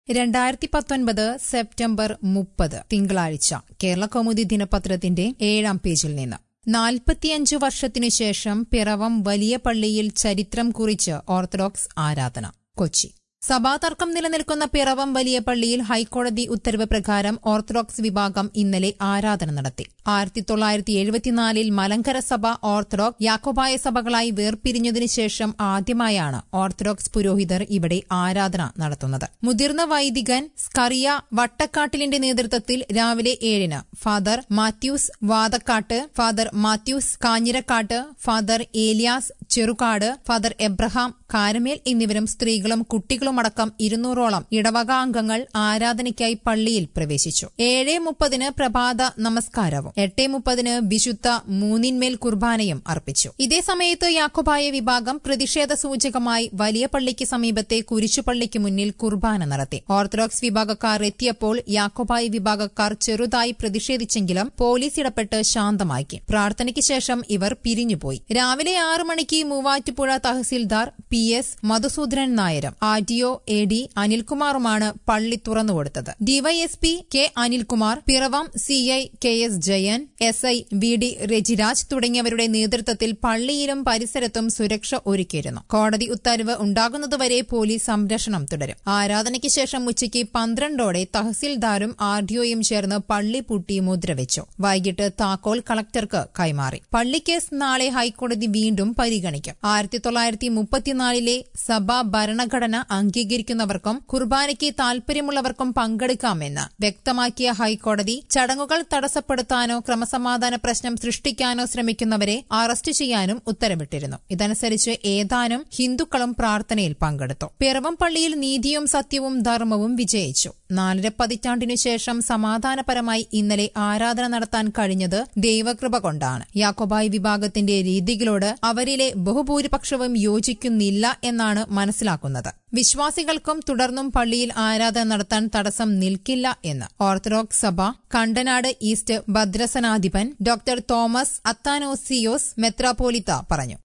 രണ്ടായിരത്തി പത്തൊൻപത് സെപ്റ്റംബർ മുപ്പത് തിങ്കളാഴ്ച കേരള കൗമുദി ദിനപത്രത്തിന്റെ ഏഴാം പേജിൽ നിന്ന് നാൽപ്പത്തിയഞ്ചു വർഷത്തിനു ശേഷം പിറവം വലിയ പള്ളിയിൽ ചരിത്രം കുറിച്ച് ഓർത്തഡോക്സ് ആരാധന കൊച്ചി സഭാതർക്കം നിലനിൽക്കുന്ന പിറവം വലിയ പള്ളിയിൽ ഹൈക്കോടതി ഉത്തരവ് പ്രകാരം ഓർത്തഡോക്സ് വിഭാഗം ഇന്നലെ ആരാധന നടത്തി ആയിരത്തി തൊള്ളായിരത്തി എഴുപത്തിനാലിൽ മലങ്കര സഭ ഓർത്തഡോക്സ് യാക്കോബായ സഭകളായി വേർപിരിഞ്ഞതിനു ശേഷം ആദ്യമായാണ് ഓർത്തഡോക്സ് പുരോഹിതർ ഇവിടെ ആരാധന നടത്തുന്നത് മുതിർന്ന വൈദികൻ സ്കറിയ വട്ടക്കാട്ടിലിന്റെ നേതൃത്വത്തിൽ രാവിലെ ഏഴിന് Father Mathews Vathakkattu Father Mathews Kanjirakattu Father Elias Cherukad Father Abraham Karamel എന്നിവരും സ്ത്രീകളും കുട്ടികളുമടക്കം ഇരുന്നൂറോളം ഇടവക അംഗങ്ങൾ ആരാധനയ്ക്കായി പള്ളിയിൽ പ്രവേശിച്ചു ഏഴ് മുപ്പതിന് പ്രഭാത നമസ്കാരവും എട്ട് മുപ്പതിന് വിശുദ്ധ മൂന്നിന്മേൽ കുർബാനയും അർപ്പിച്ചു ഇതേ സമയത്ത് യാക്കോബായ വിഭാഗം പ്രതിഷേധ സൂചകമായി വലിയ പള്ളിക്ക് സമീപത്തെ കുരിശുപള്ളിക്ക് മുന്നിൽ കുർബാന നടത്തി ഓർത്തഡോക്സ് വിഭാഗക്കാർ എത്തിയപ്പോൾ യാക്കോബായ വിഭാഗക്കാർ ചെറുതായി പ്രതിഷേധിച്ചെങ്കിലും പോലീസ് ഇടപെട്ട് ശാന്തമാക്കി പ്രാർത്ഥനയ്ക്ക് ശേഷം ഇവർ പിരിഞ്ഞുപോയി രാവിലെ ആറു മണിക്ക് മൂവാറ്റുപുഴ തഹസീൽദാർ പി എസ് മധുസൂദനൻ നായരും R D O A D അനിൽകുമാറുമാണ് പള്ളി തുറന്നുകൊടുത്തത് DYSP K Anilkumar Piravam C I K S Jayan S I V D Rajiraj തുടങ്ങിയവരുടെ നേതൃത്വത്തിൽ പള്ളിയിലും പരിസരത്തും സുരക്ഷ ഒരുക്കിയിരുന്നു കോടതി ഉത്തരവ് ഉണ്ടാകുന്നതുവരെ പോലീസ് സംരക്ഷണം തുടരും ആരാധനയ്ക്ക് ശേഷം ഉച്ചയ്ക്ക് പന്ത്രണ്ടോടെ തഹസീൽദാരും ആർ ഡി ഒയും ചേർന്ന് പള്ളി പൂട്ടി മുദ്രവെച്ചു വൈകിട്ട് താക്കോൽ കളക്ടർക്ക് കൈമാറി പള്ളിക്കേസ് നാളെ ഹൈക്കോടതി വീണ്ടും പരിഗണിക്കും ആയിരത്തി തൊള്ളായിരത്തി മുപ്പത്തിനാലിലെ സഭാ ഭരണഘടന അംഗീകരിക്കുന്നവർക്കും കുർബാനയ്ക്ക് താൽപര്യമുള്ളവർക്കും പങ്കെടുക്കാമെന്ന് വ്യക്തമാക്കിയ ഹൈക്കോടതി ചടങ്ങുകൾ തടസ്സപ്പെടുത്താനോ ക്രമസമാധാന പ്രശ്നം സൃഷ്ടിക്കാനോ ശ്രമിക്കുന്നവരെ അറസ്റ്റ് ചെയ്യാനും ഉത്തരവിട്ടിരുന്നു ഇതനുസരിച്ച് ഏതാനും ഹിന്ദുക്കളും പ്രാർത്ഥനയിൽ പങ്കെടുത്തു പിറവം പള്ളിയിൽ നീതിയും സത്യവും ധർമ്മവും വിജയിച്ചു നാലര പതിറ്റാണ്ടിനു ശേഷം സമാധാനപരമായി ഇന്നലെ ആരാധന നടത്താൻ കഴിഞ്ഞത് ദൈവകൃപ കൊണ്ടാണ് യാക്കോബായ് വിഭാഗത്തിന്റെ രീതികളോട് അവരിലെ ബഹുഭൂരിപക്ഷവും യോജിക്കുന്നില്ല എന്നാണ് മനസ്സിലാക്കുന്നത് വിശ്വാസികൾക്കും തുടർന്നും പള്ളിയിൽ ആരാധന നടത്താൻ തടസ്സം നിൽക്കില്ല എന്ന് ഓർത്തഡോക്സ് സഭ കണ്ടനാട് ഈസ്റ്റ് ഭദ്രസനാധിപൻ ഡോക്ടർ തോമസ് അത്താനോസിയോസ് മെത്രാപോലിത്ത പറഞ്ഞു